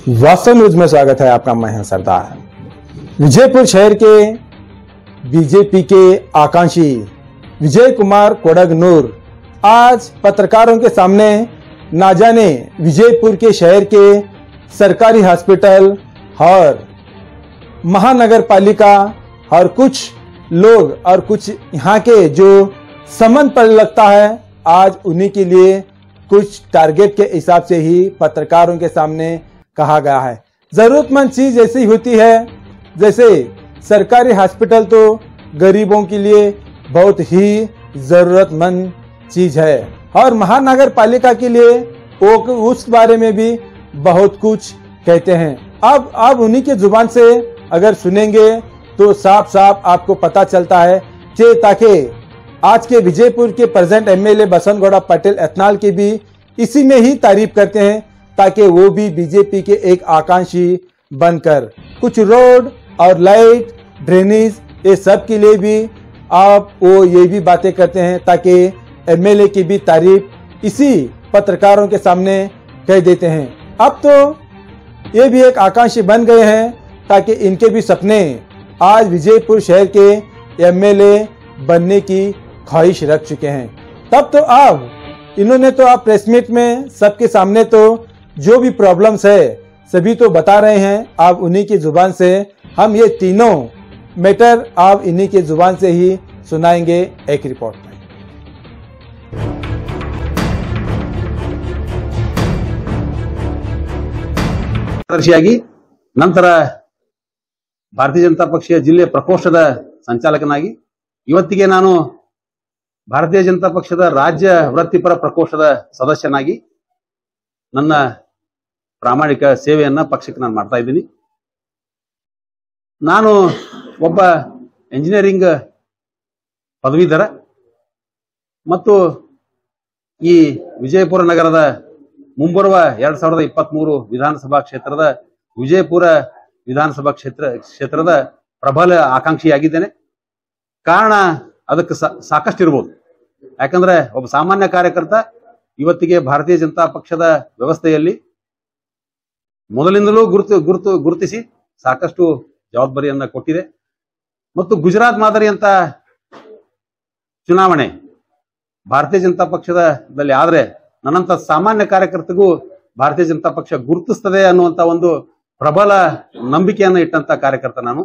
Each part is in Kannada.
वास्तव न्यूज में स्वागत है आपका मैं हूं सरदार विजयपुर शहर के बीजेपी के आकांक्षी विजय कुमार कोडगनूर आज पत्रकारों के सामने ना जाने विजयपुर के शहर के सरकारी हॉस्पिटल और महानगर पालिका और कुछ लोग और कुछ यहाँ के जो संबंध पर लगता है आज उन्हीं के लिए कुछ टारगेट के हिसाब से ही पत्रकारों के सामने कहा गया है जरूरतमंद चीज ऐसी होती है जैसे सरकारी हॉस्पिटल तो गरीबों के लिए बहुत ही जरूरतमंद चीज है और महानगर पालिका के लिए वो उस बारे में भी बहुत कुछ कहते हैं अब अब उन्हीं के जुबान से अगर सुनेंगे तो साफ साफ आपको पता चलता है कि ताकि आज के विजयपुर के present MLA Basant Gowda Patel ethanol की भी इसी में ही तारीफ करते हैं ताकि वो भी बीजेपी के एक आकांक्षी बनकर कुछ रोड और लाइट ड्रेनेज ये सब के लिए भी आप वो ये भी बातें करते हैं ताकि एमएलए की भी तारीफ इसी पत्रकारों के सामने कह देते हैं अब तो ये भी एक आकांक्षी बन गए हैं ताकि इनके भी सपने आज विजयपुर शहर के एमएलए बनने की ख्वाहिश रख चुके हैं तब तो अब इन्होंने तो आप प्रेस मीट में सबके सामने तो जो भी प्रॉब्लम्स है सभी तो बता रहे हैं आप उन्हीं की जुबान से हम ये तीनों मैटर आप इन्हीं की जुबान से ही सुनाएंगे एक रिपोर्ट में ಕಾರ್ಯದರ್ಶಿಯಾಗಿ ನಂತರ ಭಾರತೀಯ ಜನತಾ ಪಕ್ಷ ಜಿಲ್ಲೆ ಪ್ರಕೋಷ್ಠದ ಸಂಚಾಲಕನಾಗಿ ಇವತ್ತಿಗೆ ನಾನು ಭಾರತೀಯ ಜನತಾ ಪಕ್ಷದ ರಾಜ್ಯ ವೃತ್ತಿಪರ ಪ್ರಕೋಷ್ಠದ ಸದಸ್ಯನಾಗಿ ನನ್ನ ಪ್ರಾಮಾಣಿಕ ಸೇವೆಯನ್ನ ಪಕ್ಷಕ್ಕೆ ನಾನು ಮಾಡ್ತಾ ಇದ್ದೀನಿ ನಾನು ಒಬ್ಬ ಎಂಜಿನಿಯರಿಂಗ್ ಪದವೀಧರ ಮತ್ತು ಈ ವಿಜಯಪುರ ನಗರದ ಮುಂಬರುವ ಎರಡ್ ಸಾವಿರದ ಇಪ್ಪತ್ತ್ ಮೂರು ವಿಧಾನಸಭಾ ಕ್ಷೇತ್ರದ ವಿಜಯಪುರ ವಿಧಾನಸಭಾ ಕ್ಷೇತ್ರ ಕ್ಷೇತ್ರದ ಪ್ರಬಲ ಆಕಾಂಕ್ಷಿಯಾಗಿದ್ದೇನೆ ಕಾರಣ ಅದಕ್ಕೆ ಸಾ- ಸಾಕಷ್ಟು ಇರ್ಬೋದು ಯಾಕಂದ್ರೆ ಒಬ್ಬ ಸಾಮಾನ್ಯ ಕಾರ್ಯಕರ್ತ ಇವತ್ತಿಗೆ ಭಾರತೀಯ ಜನತಾ ಪಕ್ಷದ ವ್ಯವಸ್ಥೆಯಲ್ಲಿ ಮೊದಲಿಂದಲೂ ಗುರುತು ಗುರುತು ಗುರುತಿಸಿ ಸಾಕಷ್ಟು ಜವಾಬ್ದಾರಿಯನ್ನ ಕೊಟ್ಟಿದೆ ಮತ್ತು ಗುಜರಾತ್ ಮಾದರಿಯಂತ ಚುನಾವಣೆ ಭಾರತೀಯ ಜನತಾ ಪಕ್ಷದಲ್ಲಿ ಆದ್ರೆ ನನ್ನಂತ ಸಾಮಾನ್ಯ ಕಾರ್ಯಕರ್ತಗೂ ಭಾರತೀಯ ಜನತಾ ಪಕ್ಷ ಗುರುತಿಸ್ತದೆ ಅನ್ನುವಂತ ಒಂದು ಪ್ರಬಲ ನಂಬಿಕೆಯನ್ನ ಇಟ್ಟಂತ ಕಾರ್ಯಕರ್ತ ನಾನು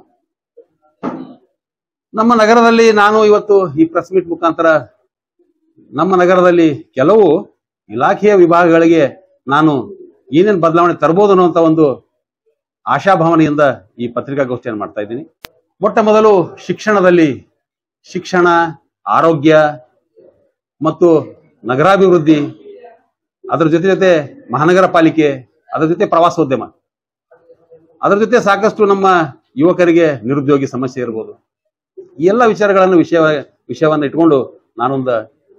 ನಮ್ಮ ನಗರದಲ್ಲಿ ನಾನು ಇವತ್ತು ಈ ಪ್ರೆಸ್ ಮೀಟ್ ಮುಖಾಂತರ ನಮ್ಮ ನಗರದಲ್ಲಿ ಕೆಲವು ಇಲಾಖೆಯ ವಿಭಾಗಗಳಿಗೆ ನಾನು ಏನೇನು ಬದಲಾವಣೆ ತರಬಹುದು ಅನ್ನುವಂತ ಒಂದು ಆಶಾಭಾವನೆಯಿಂದ ಈ ಪತ್ರಿಕಾಗೋಷ್ಠಿಯನ್ನು ಮಾಡ್ತಾ ಇದ್ದೀನಿ ಮೊಟ್ಟ ಮೊದಲು ಶಿಕ್ಷಣದಲ್ಲಿ ಶಿಕ್ಷಣ ಆರೋಗ್ಯ ಮತ್ತು ನಗರಾಭಿವೃದ್ಧಿ ಅದರ ಜೊತೆ ಜೊತೆ ಮಹಾನಗರ ಪಾಲಿಕೆ ಅದರ ಜೊತೆ ಪ್ರವಾಸೋದ್ಯಮ ಅದರ ಜೊತೆ ಸಾಕಷ್ಟು ನಮ್ಮ ಯುವಕರಿಗೆ ನಿರುದ್ಯೋಗಿ ಸಮಸ್ಯೆ ಇರ್ಬೋದು ಈ ಎಲ್ಲ ವಿಚಾರಗಳನ್ನು ವಿಷಯ ವಿಷಯವನ್ನ ಇಟ್ಕೊಂಡು ನಾನೊಂದು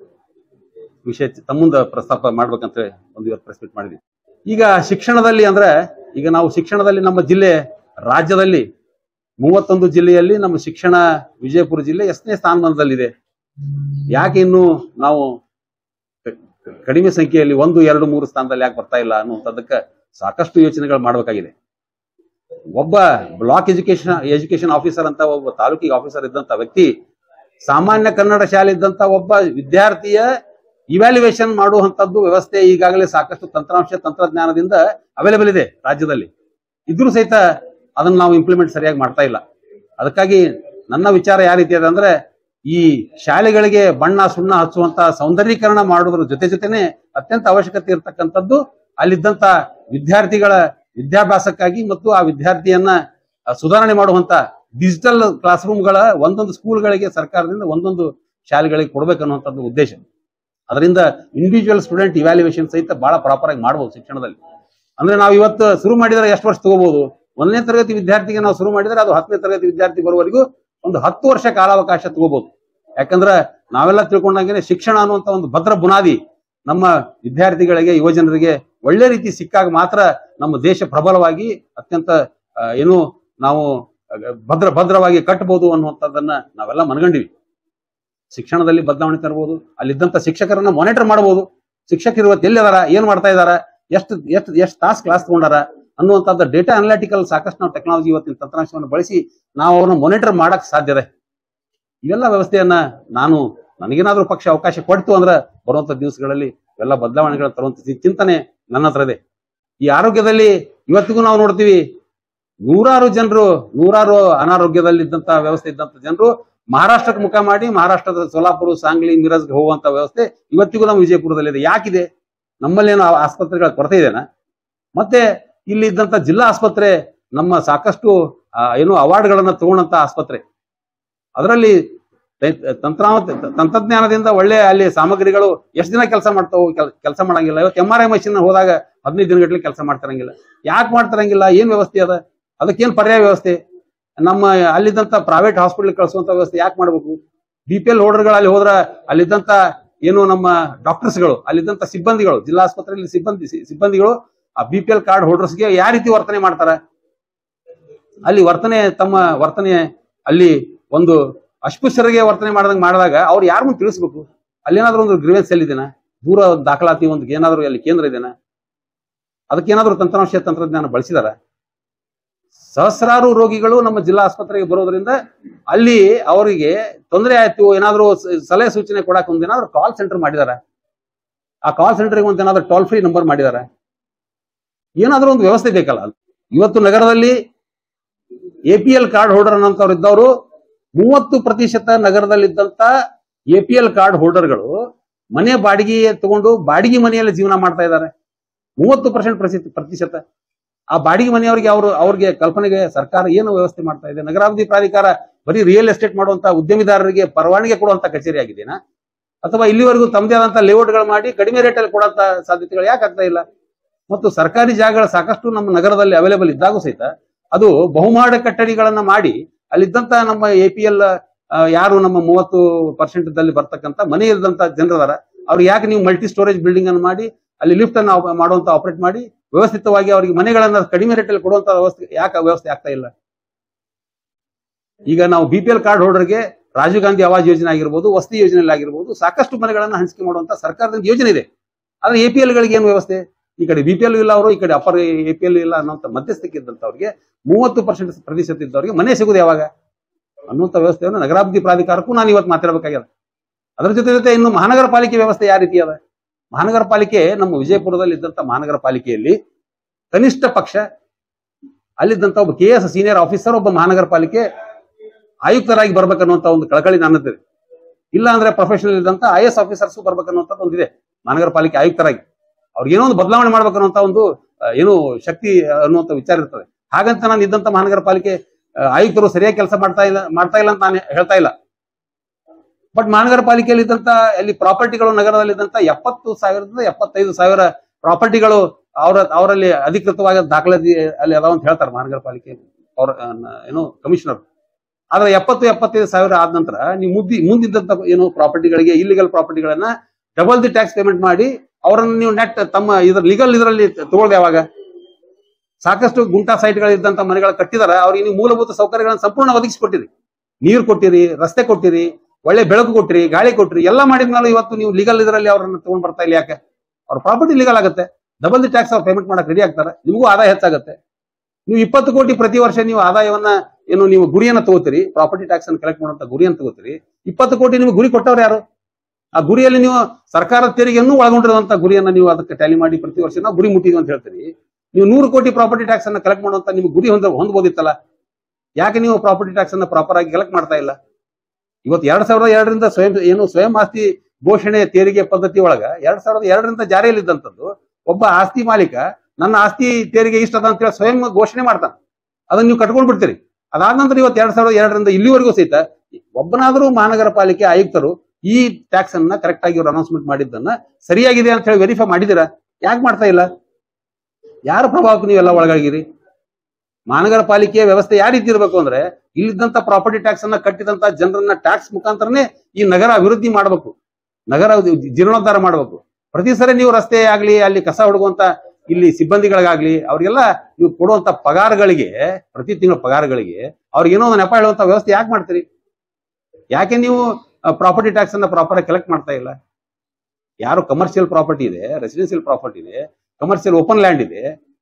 ವಿಷಯ ತಮ್ಮ ಮುಂದೆ ಪ್ರಸ್ತಾಪ ಮಾಡ್ಬೇಕಂತ ಒಂದು ಇವತ್ತು ಪ್ರೆಸ್ ಮೀಟ್ ಮಾಡಿದ್ವಿ ಈಗ ಶಿಕ್ಷಣದಲ್ಲಿ ಅಂದ್ರೆ ಈಗ ನಾವು ಶಿಕ್ಷಣದಲ್ಲಿ ನಮ್ಮ ಜಿಲ್ಲೆ ರಾಜ್ಯದಲ್ಲಿ ಮೂವತ್ತೊಂದು ಜಿಲ್ಲೆಯಲ್ಲಿ ನಮ್ಮ ಶಿಕ್ಷಣ ವಿಜಯಪುರ ಜಿಲ್ಲೆ ಎಷ್ಟನೇ ಸ್ಥಾನಮಾನದಲ್ಲಿದೆ ಯಾಕೆ ಇನ್ನು ನಾವು ಕ- ಕಡಿಮೆ ಸಂಖ್ಯೆಯಲ್ಲಿ ಒಂದು ಎರಡು ಮೂರು ಸ್ಥಾನದಲ್ಲಿ ಯಾಕೆ ಬರ್ತಾ ಇಲ್ಲ ಅನ್ನುವಂಥದ್ದಕ್ಕೆ ಸಾಕಷ್ಟು ಯೋಚನೆಗಳು ಮಾಡಬೇಕಾಗಿದೆ ಒಬ್ಬ ಬ್ಲಾಕ್ ಎಜುಕೇಶನ್ ಎಜುಕೇಶನ್ ಆಫೀಸರ್ ಅಂತ ಒಬ್ಬ ತಾಲೂಕಿಗೆ ಆಫೀಸರ್ ಇದ್ದಂತ ವ್ಯಕ್ತಿ ಸಾಮಾನ್ಯ ಕನ್ನಡ ಶಾಲೆ ಇದ್ದಂತ ಒಬ್ಬ ವಿದ್ಯಾರ್ಥಿಯ ಇವ್ಯಾಲ್ಯೂಯೇಷನ್ ಮಾಡುವಂತದ್ದು ವ್ಯವಸ್ಥೆ ಈಗಾಗಲೇ ಸಾಕಷ್ಟು ತಂತ್ರಾಂಶ ತಂತ್ರಜ್ಞಾನದಿಂದ ಅವೈಲೇಬಲ್ ಇದೆ ರಾಜ್ಯದಲ್ಲಿ ಇದ್ರೂ ಸಹಿತ ಅದನ್ನ ನಾವು ಇಂಪ್ಲಿಮೆಂಟ್ ಸರಿಯಾಗಿ ಮಾಡ್ತಾ ಇಲ್ಲ ಅದಕ್ಕಾಗಿ ನನ್ನ ವಿಚಾರ ಯಾವ ರೀತಿ ಇದೆ ಅಂದ್ರೆ ಈ ಶಾಲೆಗಳಿಗೆ ಬಣ್ಣ ಸುಣ್ಣ ಹಚ್ಚುವಂತ ಸೌಂದರ್ಯೀಕರಣ ಮಾಡೋದ್ರ ಜೊತೆ ಜೊತೆನೆ ಅತ್ಯಂತ ಅವಶ್ಯಕತೆ ಇರತಕ್ಕಂಥದ್ದು ಅಲ್ಲಿದ್ದಂತ ವಿದ್ಯಾರ್ಥಿಗಳ ವಿದ್ಯಾಭ್ಯಾಸಕ್ಕಾಗಿ ಮತ್ತು ಆ ವಿದ್ಯಾರ್ಥಿಯನ್ನ ಆ, ಸುಧಾರಣೆ ಮಾಡುವಂತ ಡಿಜಿಟಲ್ ಕ್ಲಾಸ್ ರೂಮ್ಗಳ ಒಂದೊಂದು ಸ್ಕೂಲ್ಗಳಿಗೆ ಸರ್ಕಾರದಿಂದ ಒಂದೊಂದು ಶಾಲೆಗಳಿಗೆ ಕೊಡ್ಬೇಕನ್ನುವಂಥದ್ದು ಉದ್ದೇಶ ಅದರಿಂದ ಇಂಡಿವಿಜುವಲ್ ಸ್ಟೂಡೆಂಟ್ ಇವ್ಯಾಲ್ಯೂಯೇಷನ್ ಸಹಿತ ಬಹಳ ಪ್ರಾಪರ್ ಆಗಿ ಮಾಡ್ಬೋದು ಶಿಕ್ಷಣದಲ್ಲಿ ಅಂದ್ರೆ ನಾವು ಇವತ್ತು ಶುರು ಮಾಡಿದ್ರೆ ಎಷ್ಟು ವರ್ಷ ತಗೋಬಹುದು ಒಂದನೇ ತರಗತಿ ವಿದ್ಯಾರ್ಥಿಗೆ ನಾವು ಶುರು ಮಾಡಿದ್ರೆ ಅದು ಹತ್ತನೇ ತರಗತಿ ವಿದ್ಯಾರ್ಥಿ ಬರುವವರೆಗೂ ಒಂದು ಹತ್ತು ವರ್ಷ ಕಾಲಾವಕಾಶ ತಗೋಬಹುದು ಯಾಕಂದ್ರೆ ನಾವೆಲ್ಲ ತಿಳ್ಕೊಂಡಂಗೆ ಶಿಕ್ಷಣ ಅನ್ನುವಂತ ಒಂದು ಭದ್ರ ಬುನಾದಿ ನಮ್ಮ ವಿದ್ಯಾರ್ಥಿಗಳಿಗೆ ಯುವಜನರಿಗೆ ಒಳ್ಳೆ ರೀತಿ ಸಿಕ್ಕಾಗ ಮಾತ್ರ ನಮ್ಮ ದೇಶ ಪ್ರಬಲವಾಗಿ ಅತ್ಯಂತ ಆ, ಏನು ನಾವು ಆ, ಭದ್ರ ಭದ್ರವಾಗಿ ಕಟ್ಟಬಹುದು ಅನ್ನುವಂಥದ್ದನ್ನ ನಾವೆಲ್ಲ ಮನಗಂಡಿವಿ ಶಿಕ್ಷಣದಲ್ಲಿ ಬದಲಾವಣೆ ತರಬಹುದು ಅಲ್ಲಿದ್ದಂತ ಶಿಕ್ಷಕರನ್ನ ಮಾನಿಟರ್ ಮಾಡಬಹುದು ಶಿಕ್ಷಕರು ಇವತ್ತು ಎಲ್ಲಿದಾರ ಏನ್ ಮಾಡ್ತಾ ಇದಾರ ಎಷ್ಟು ಎಷ್ಟು ಎಷ್ಟು ತಾಸು ಕ್ಲಾಸ್ ತಗೊಂಡಾರ ಅನ್ನುವಂಥದ್ದು ಡೇಟಾ ಅನಲಿಟಿಕಲ್ ಸಾಕಷ್ಟು ನಾವು ಟೆಕ್ನಾಲಜಿ ಇವತ್ತಿನ ತಂತ್ರಾಂಶವನ್ನು ಬಳಸಿ ನಾವು ಅವ್ರನ್ನ ಮಾನಿಟರ್ ಮಾಡಕ್ ಸಾಧ್ಯ ಇದೆ ಇವೆಲ್ಲ ವ್ಯವಸ್ಥೆಯನ್ನ ನಾನು ನನಗೇನಾದ್ರೂ ಪಕ್ಷ ಅವಕಾಶ ಕೊಡ್ತು ಅಂದ್ರೆ ಬರುವಂತ ದಿವಸಗಳಲ್ಲಿ ಎಲ್ಲ ಬದಲಾವಣೆಗಳು ತರುವಂತ ಚಿ- ಚಿಂತನೆ ನನ್ನ ಹತ್ರ ಇದೆ ಈ ಆರೋಗ್ಯದಲ್ಲಿ ಇವತ್ತಿಗೂ ನಾವು ನೋಡ್ತೀವಿ ನೂರಾರು ಜನರು ನೂರಾರು ಅನಾರೋಗ್ಯದಲ್ಲಿದ್ದಂತ ವ್ಯವಸ್ಥೆ ಇದ್ದಂತ ಜನರು ಮಹಾರಾಷ್ಟ್ರಕ್ಕೆ ಮುಖ ಮಾಡಿ ಮಹಾರಾಷ್ಟ್ರದ ಸೋಲಾಪುರ ಸಾಂಗ್ಲಿ ಮಿರಜ್ಗೆ ಹೋಗುವಂತ ವ್ಯವಸ್ಥೆ ಇವತ್ತಿಗೂ ನಮ್ಮ ವಿಜಯಪುರದಲ್ಲಿದೆ ಯಾಕಿದೆ ನಮ್ಮಲ್ಲೇನು ಆ ಆಸ್ಪತ್ರೆಗಳ ಕೊರತೆ ಇದೆನಾ ಮತ್ತೆ ಇಲ್ಲಿ ಇದ್ದಂತ ಜಿಲ್ಲಾ ಆಸ್ಪತ್ರೆ ನಮ್ಮ ಸಾಕಷ್ಟು ಆ, ಏನು ಅವಾರ್ಡ್ಗಳನ್ನ ತಗೊಂಡಂತ ಆಸ್ಪತ್ರೆ ಅದರಲ್ಲಿ ತಂತ್ರ ತಂತ್ರಜ್ಞಾನದಿಂದ ಒಳ್ಳೆ ಅಲ್ಲಿ ಸಾಮಗ್ರಿಗಳು ಎಷ್ಟು ದಿನ ಕೆಲಸ ಮಾಡ್ತಾವು ಕೆಲಸ ಮಾಡಂಗಿಲ್ಲ ಇವತ್ತು ಎಂ ಆರ್ ಐ ಮಷಿನ್ ಹೋದಾಗ ಹದಿನೈದು ದಿನಗಟ್ಟಲೆ ಕೆಲಸ ಮಾಡ್ತಾರಂಗಿಲ್ಲ ಯಾಕೆ ಮಾಡ್ತಾರಂಗಿಲ್ಲ ಏನ್ ವ್ಯವಸ್ಥೆ ಅದ ಅದಕ್ಕೇನ್ ಪರ್ಯಾಯ ವ್ಯವಸ್ಥೆ ನಮ್ಮ ಅಲ್ಲಿದ್ದಂತ ಪ್ರೈವೇಟ್ ಹಾಸ್ಪಿಟಲ್ ಕಳಿಸುವಂತ ವ್ಯವಸ್ಥೆ ಯಾಕೆ ಮಾಡ್ಬೇಕು ಬಿ ಪಿ ಎಲ್ ಹೋಲ್ಡರ್ಗಳು ಅಲ್ಲಿ ಹೋದ್ರ ಅಲ್ಲಿದ್ದಂತ ಏನು ನಮ್ಮ ಡಾಕ್ಟರ್ಸ್ಗಳು ಅಲ್ಲಿದ್ದಂತ ಸಿಬ್ಬಂದಿಗಳು ಜಿಲ್ಲಾ ಆಸ್ಪತ್ರೆಯಲ್ಲಿ ಸಿಬ್ಬಂದಿ ಸಿ- ಸಿಬ್ಬಂದಿಗಳು ಆ ಬಿ ಪಿ ಎಲ್ ಕಾರ್ಡ್ ಹೋಲ್ಡರ್ಸ್ಗೆ ಯಾವ ರೀತಿ ವರ್ತನೆ ಮಾಡ್ತಾರ ಅಲ್ಲಿ ವರ್ತನೆ ತಮ್ಮ ವರ್ತನೆ ಅಲ್ಲಿ ಒಂದು ಅಸ್ಪೃಶ್ಯರಿಗೆ ವರ್ತನೆ ಮಾಡದಂಗ್ ಮಾಡಿದಾಗ ಅವ್ರು ಯಾರ ಮುಂದೆ ತಿಳಿಸ್ಬೇಕು ಅಲ್ಲೇನಾದ್ರೂ ಒಂದು ಗ್ರೀವೆನ್ಸ್ ಎಲ್ಲಿ ಇದೆನಾ ದೂರ ಒಂದು ದಾಖಲಾತಿ ಒಂದು ಏನಾದ್ರೂ ಅಲ್ಲಿ ಕೇಂದ್ರ ಇದೆನಾ ಅದಕ್ಕೇನಾದ್ರೂ ತಂತ್ರಾಂಶ ತಂತ್ರಜ್ಞಾನ ಬಳಸಿದಾರ ಸಹಸ್ರಾರು ರೋಗಿಗಳು ನಮ್ಮ ಜಿಲ್ಲಾ ಆಸ್ಪತ್ರೆಗೆ ಬರೋದ್ರಿಂದ ಅಲ್ಲಿ ಅವರಿಗೆ ತೊಂದರೆ ಆಯ್ತು ಏನಾದ್ರೂ ಸ- ಸಲಹೆ ಸೂಚನೆ ಕೊಡಕ್ ಒಂದ್ ಏನಾದ್ರೂ ಕಾಲ್ ಸೆಂಟರ್ ಮಾಡಿದಾರ ಆ ಕಾಲ್ ಸೆಂಟರ್ಗೆ ಒಂದ್ ಏನಾದ್ರೂ ಟೋಲ್ ಫ್ರೀ ನಂಬರ್ ಮಾಡಿದಾರ ಏನಾದ್ರೂ ಒಂದು ವ್ಯವಸ್ಥೆ ಬೇಕಲ್ಲ ಇವತ್ತು ನಗರದಲ್ಲಿ A P L card holder ಅನ್ನೋಂಥವ್ರು ಇದ್ದವರು ಮೂವತ್ತು ಪ್ರತಿಶತ ನಗರದಲ್ಲಿದ್ದಂತ ಎ ಪಿ ಎಲ್ ಕಾರ್ಡ್ ಹೋಲ್ಡರ್ಗಳು ಮನೆ ಬಾಡಿಗೆ ತಗೊಂಡು ಬಾಡಿಗೆ ಮನೆಯಲ್ಲಿ ಜೀವನ ಮಾಡ್ತಾ ಇದ್ದಾರೆ ಮೂವತ್ತು ಪರ್ಸೆಂಟ್ ಪ್ರತಿಶತ ಆ ಬಾಡಿಗೆ ಮನೆಯವರಿಗೆ ಅವರು ಅವ್ರಿಗೆ ಕಲ್ಪನೆಗೆ ಸರ್ಕಾರ ಏನು ವ್ಯವಸ್ಥೆ ಮಾಡ್ತಾ ಇದೆ ನಗರಾಭಿವೃದ್ಧಿ ಪ್ರಾಧಿಕಾರ ಬರೀ ರಿಯಲ್ ಎಸ್ಟೇಟ್ ಮಾಡುವಂತ ಉದ್ಯಮಿದಾರರಿಗೆ ಪರವಾನಗಿ ಕೊಡುವಂತ ಕಚೇರಿ ಆಗಿದೆನಾ ಅಥವಾ ಇಲ್ಲಿವರೆಗೂ ತಮ್ಮದೇ ಆದಂತ ಲೇಔಟ್ಗಳು ಮಾಡಿ ಕಡಿಮೆ ರೇಟಲ್ಲಿ ಕೊಡುವಂತ ಸಾಧ್ಯತೆಗಳು ಯಾಕೆ ಆಗ್ತಾ ಇಲ್ಲ ಮತ್ತು ಸರ್ಕಾರಿ ಜಾಗಗಳು ಸಾಕಷ್ಟು ನಮ್ಮ ನಗರದಲ್ಲಿ ಅವೈಲೇಬಲ್ ಇದ್ದಾಗೂ ಸಹಿತ ಅದು ಬಹುಮಾಡ ಕಟ್ಟಡಿಗಳನ್ನ ಮಾಡಿ ಅಲ್ಲಿದ್ದಂತ ನಮ್ಮ ಎ ಪಿ ಎಲ್ ಯಾರು ನಮ್ಮ ಮೂವತ್ತು ಪರ್ಸೆಂಟ್ ದಲ್ಲಿ ಬರ್ತಕ್ಕಂತ ಮನೆ ಇದ್ದಂತ ಜನರದಾರ ಅವ್ರಿಗೆ ಯಾಕೆ ನೀವು ಮಲ್ಟಿ ಸ್ಟೋರೇಜ್ ಬಿಲ್ಡಿಂಗ್ ಅನ್ನು ಮಾಡಿ ಅಲ್ಲಿ ಲಿಫ್ಟ್ ಅನ್ನು ಆಪ- ಮಾಡುವಂತ ಆಪರೇಟ್ ಮಾಡಿ ವ್ಯವಸ್ಥಿತವಾಗಿ ಅವರಿಗೆ ಮನೆಗಳನ್ನ ಕಡಿಮೆ ರೇಟಲ್ಲಿ ಕೊಡುವಂತ ವ್ಯವಸ್ಥೆ ಯಾಕೆ ವ್ಯವಸ್ಥೆ ಆಗ್ತಾ ಇಲ್ಲ ಈಗ ನಾವು ಬಿ ಪಿ ಎಲ್ ಕಾರ್ಡ್ ಹೋಲ್ಡರ್ಗೆ ರಾಜೀವ್ ಗಾಂಧಿ ಆವಾಸ್ ಯೋಜನೆ ಆಗಿರ್ಬೋದು ವಸತಿ ಯೋಜನೆಯಲ್ಲಿ ಆಗಿರ್ಬೋದು ಸಾಕಷ್ಟು ಮನೆಗಳನ್ನ ಹಂಚಿಕೆ ಮಾಡುವಂತ ಸರ್ಕಾರದ ಯೋಜನೆ ಇದೆ ಆದ್ರೆ ಎ ಪಿ ಎಲ್ ಗಳಿಗೆ ಏನು ವ್ಯವಸ್ಥೆ ಈ ಕಡೆ ಬಿ ಪಿ ಎಲ್ ಇಲ್ಲ ಅವರು ಈ ಕಡೆ ಅಪರ್ ಎ ಪಿ ಎಲ್ ಇಲ್ಲ ಅನ್ನೋಂಥ ಮಧ್ಯಸ್ಥಿಕೆ ಇದ್ದಂಥವ್ರಿಗೆ ಮೂವತ್ತು ಪರ್ಸೆಂಟ್ ಪ್ರತಿಶತ ಇದ್ದವರಿಗೆ ಮನೆ ಸಿಗುದು ಯಾವಾಗ ಅನ್ನುವಂಥ ವ್ಯವಸ್ಥೆಯನ್ನು ನಗರಾಭಿವೃದ್ಧಿ ಪ್ರಾಧಿಕಾರಕ್ಕೂ ನಾನು ಇವತ್ತು ಮಾತಾಡಬೇಕಾಗ್ಯದ ಅದರ ಜೊತೆ ಜೊತೆ ಇನ್ನು ಮಹಾನಗರ ಪಾಲಿಕೆ ವ್ಯವಸ್ಥೆ ಯಾವ ರೀತಿ ಅದ ಮಹಾನಗರ ಪಾಲಿಕೆ ನಮ್ಮ ವಿಜಯಪುರದಲ್ಲಿ ಇದ್ದಂತ ಮಹಾನಗರ ಪಾಲಿಕೆಯಲ್ಲಿ ಕನಿಷ್ಠ ಪಕ್ಷ ಅಲ್ಲಿದ್ದಂತ ಒಬ್ಬ ಕೆ ಎಸ್ ಸೀನಿಯರ್ ಆಫೀಸರ್ ಒಬ್ಬ ಮಹಾನಗರ ಪಾಲಿಕೆ ಆಯುಕ್ತರಾಗಿ ಬರ್ಬೇಕನ್ನುವಂತ ಒಂದು ಕಳಕಳಿ ನನ್ನದಿದೆ ಇಲ್ಲ ಅಂದ್ರೆ ಪ್ರೊಫೆಷನಲ್ ಇದ್ದಂತ ಐ ಎಸ್ ಆಫೀಸರ್ಸ್ ಬರ್ಬೇಕನ್ನುವಂಥದ್ದು ಒಂದಿದೆ ಮಹಾನಗರ ಪಾಲಿಕೆ ಆಯುಕ್ತರಾಗಿ ಅವ್ರಿಗೆ ಏನೋ ಒಂದು ಬದಲಾವಣೆ ಮಾಡ್ಬೇಕನ್ನುವಂತ ಒಂದು ಆ, ಏನು ಶಕ್ತಿ ಅನ್ನುವಂಥ ವಿಚಾರ ಇರ್ತದೆ ಹಾಗಂತ ನಾನು ಇದ್ದಂತ ಮಹಾನಗರ ಪಾಲಿಕೆ ಆ, ಆಯುಕ್ತರು ಸರಿಯಾಗಿ ಕೆಲಸ ಮಾಡ್ತಾ ಇಲ್ಲ ಮಾಡ್ತಾ ಇಲ್ಲ ಅಂತ ನಾನು ಹೇಳ್ತಾ ಇಲ್ಲ ಬಟ್ ಮಹಾನಗರ ಪಾಲಿಕೆಯಲ್ಲಿ ಇದ್ದಂತ ಅಲ್ಲಿ ಪ್ರಾಪರ್ಟಿಗಳು ನಗರದಲ್ಲಿ ಇದ್ದಂತ ಎಪ್ಪತ್ತು ಸಾವಿರದಿಂದ ಎಪ್ಪತ್ತೈದು ಸಾವಿರ ಪ್ರಾಪರ್ಟಿಗಳು ಅವರ ಅವರಲ್ಲಿ ಅಧಿಕೃತವಾದ ದಾಖಲಾತಿ ಅಲ್ಲಿ ಅದಾವ ಅಂತ ಹೇಳ್ತಾರೆ ಮಹಾನಗರ ಪಾಲಿಕೆ ಅವ್ರ ಆ, ನ- ಏನು ಕಮಿಷನರ್ ಆದ್ರೆ ಎಪ್ಪತ್ತು ಎಪ್ಪತ್ತೈದು ಸಾವಿರ ಆದ ನಂತರ ನೀವು ಮುದ್ದಿ ಮುಂದಿದ್ದಂತ ಏನು ಪ್ರಾಪರ್ಟಿಗಳಿಗೆ ಇಲ್ಲಿಗಲ್ ಪ್ರಾಪರ್ಟಿಗಳನ್ನ ಡಬಲ್ ದಿ ಟ್ಯಾಕ್ಸ್ ಪೇಮೆಂಟ್ ಮಾಡಿ ಅವರನ್ನು ನೀವು ನೆಟ್ ತಮ್ಮ ಇದ್ರ ಲೀಗಲ್ ಇದರಲ್ಲಿ ತಗೊಳ್ದೆ ಯಾವಾಗ ಸಾಕಷ್ಟು ಗುಂಟಾ ಸೈಟ್ಗಳಿದ್ದಂತ ಮನೆಗಳು ಕಟ್ಟಿದಾರ ಅವ್ರಿಗೆ ನೀವು ಮೂಲಭೂತ ಸೌಕರ್ಯಗಳನ್ನು ಸಂಪೂರ್ಣ ಒದಗಿಸಿಕೊಟ್ಟಿರಿ ನೀರು ಕೊಟ್ಟಿರಿ ರಸ್ತೆ ಕೊಟ್ಟಿರಿ ಒಳ್ಳೆ ಬೆಳಕು ಕೊಟ್ಟಿರಿ ಗಾಳಿ ಕೊಟ್ಟಿರಿ ಎಲ್ಲ ಮಾಡಿದ್ಮೇಲೆ ಇವತ್ತು ನೀವು ಲೀಗಲ್ ಇದರಲ್ಲಿ ಅವ್ರನ್ನ ತಗೊಂಡ್ ಬರ್ತಾ ಇಲ್ಲ ಯಾಕೆ ಅವ್ರ ಪ್ರಾಪರ್ಟಿ ಲೀಗಲ್ ಆಗುತ್ತೆ ಡಬಲ್ ದಿ ಟ್ಯಾಕ್ಸ್ ಅವ್ರು ಪೇಮೆಂಟ್ ಮಾಡಕ್ ರೆಡಿ ಆಗ್ತಾರೆ ನಿಮಗೂ ಆದಾಯ ಹೆಚ್ಚಾಗುತ್ತೆ ನೀವು ಇಪ್ಪತ್ತು ಕೋಟಿ ಪ್ರತಿ ವರ್ಷ ನೀವು ಆದಾಯವನ್ನ ಏನು ನೀವು ಗುರಿಯನ್ನ ತಗೋತೀರಿ ಪ್ರಾಪರ್ಟಿ ಟ್ಯಾಕ್ಸ್ ಅನ್ನು ಕಲೆಕ್ಟ್ ಮಾಡುವಂತ ಗುರಿಯನ್ನು ತಗೋತೀರಿ ಇಪ್ಪತ್ತು ಕೋಟಿ ನಿಮ್ಗೆ ಗುರಿ ಕೊಟ್ಟವ್ರು ಯಾರು ಆ ಗುರಿಯಲ್ಲಿ ನೀವು ಸರ್ಕಾರದ ತೆರಿಗೆಯನ್ನು ಒಳಗೊಂಡಿರುವಂತ ಗುರಿಯನ್ನ ನೀವು ಅದಕ್ಕೆ ಟ್ಯಾಲಿ ಮಾಡಿ ಪ್ರತಿ ವರ್ಷ ನಾವು ಗುರಿ ಮುಟ್ಟಿದ್ವಿ ಅಂತ ಹೇಳ್ತೀರಿ ನೀವು ನೂರು ಕೋಟಿ ಪ್ರಾಪರ್ಟಿ ಟ್ಯಾಕ್ಸ್ ಅನ್ನ ಕಲೆಕ್ಟ್ ಮಾಡುವಂತ ನಿಮ್ಗೆ ಗುರಿ ಹೊಂದ ಹೊಂದಬಹುದಿತ್ತಲ್ಲ ಯಾಕೆ ನೀವು ಪ್ರಾಪರ್ಟಿ ಟ್ಯಾಕ್ಸ್ ಅನ್ನ ಪ್ರಾಪರ್ ಆಗಿ ಕಲೆಕ್ಟ್ ಮಾಡ್ತಾ ಇಲ್ಲ ಇವತ್ತು ಎರಡ್ ಸಾವಿರದ ಎರಡರಿಂದ ಸ್ವಯಂ ಏನು ಸ್ವಯಂ ಆಸ್ತಿ ಘೋಷಣೆ ತೆರಿಗೆ ಪದ್ಧತಿ ಒಳಗ ಎರಡ್ ಸಾವಿರದ ಎರಡರಿಂದ ಜಾರಿಯಲ್ಲಿದ್ದಂಥದ್ದು ಒಬ್ಬ ಆಸ್ತಿ ಮಾಲೀಕ ನನ್ನ ಆಸ್ತಿ ತೆರಿಗೆ ಇಷ್ಟ ಅದ ಅಂತ ಹೇಳಿ ಸ್ವಯಂ ಘೋಷಣೆ ಮಾಡ್ತಾನೆ ಅದನ್ನ ನೀವು ಕಟ್ಕೊಂಡ್ ಬಿಡ್ತೀರಿ ಅದಾದ ನಂತರ ಇವತ್ತು ಎರಡ್ ಸಾವಿರದ ಎರಡರಿಂದ ಇಲ್ಲಿವರೆಗೂ ಸಹಿತ ಒಬ್ಬನಾದರೂ ಮಹಾನಗರ ಪಾಲಿಕೆ ಆಯುಕ್ತರು ಈ ಟ್ಯಾಕ್ಸ್ ಅನ್ನ ಕರೆಕ್ಟ್ ಆಗಿ ಇವ್ರು ಅನೌನ್ಸ್ಮೆಂಟ್ ಮಾಡಿದ್ದನ್ನ ಸರಿಯಾಗಿದೆ ಅಂತ ಹೇಳಿ ವೆರಿಫೈ ಮಾಡಿದಿರಾ ಯಾಕೆ ಮಾಡ್ತಾ ಇಲ್ಲ ಯಾರ ಪ್ರಭಾವಕ್ಕೆ ನೀವೆಲ್ಲ ಒಳಗಾಗಿರಿ ಮಹಾನಗರ ಪಾಲಿಕೆಯ ವ್ಯವಸ್ಥೆ ಯಾವ ರೀತಿ ಇರಬೇಕು ಅಂದ್ರೆ ಇಲ್ಲಿದ್ದಂತ ಪ್ರಾಪರ್ಟಿ ಟ್ಯಾಕ್ಸ್ ಅನ್ನ ಕಟ್ಟಿದಂತ ಜನರನ್ನ ಟ್ಯಾಕ್ಸ್ ಮುಖಾಂತರನೇ ಈ ನಗರ ಅಭಿವೃದ್ಧಿ ಮಾಡಬೇಕು ನಗರ ಜೀರ್ಣೋದ್ಧಾರ ಮಾಡಬೇಕು ಪ್ರತಿ ಸರಿ ನೀವು ರಸ್ತೆ ಆಗ್ಲಿ ಅಲ್ಲಿ ಕಸ ಹುಡುಗುವಂತ ಇಲ್ಲಿ ಸಿಬ್ಬಂದಿಗಳಿಗಾಗ್ಲಿ ಅವ್ರಿಗೆಲ್ಲ ನೀವು ಕೊಡುವಂತ ಪಗಾರಗಳಿಗೆ ಪ್ರತಿ ತಿಂಗಳ ಪಗಾರಗಳಿಗೆ ಅವ್ರಿಗೆ ಏನೋ ಒಂದು ನೆಪ ಹೇಳುವಂತ ವ್ಯವಸ್ಥೆ ಯಾಕೆ ಮಾಡ್ತೀರಿ ಯಾಕೆ ನೀವು ಪ್ರಾಪರ್ಟಿ ಟ್ಯಾಕ್ಸ್ ಅನ್ನ ಪ್ರಾಪರ್ ಕಲೆಕ್ಟ್ ಮಾಡ್ತಾ ಇಲ್ಲ ಯಾರು ಕಮರ್ಷಿಯಲ್ ಪ್ರಾಪರ್ಟಿ ಇದೆ ರೆಸಿಡೆನ್ಸಿಯಲ್ ಪ್ರಾಪರ್ಟಿ ಇದೆ ಕಮರ್ಷಿಯಲ್ ಓಪನ್ ಲ್ಯಾಂಡ್ ಇದೆ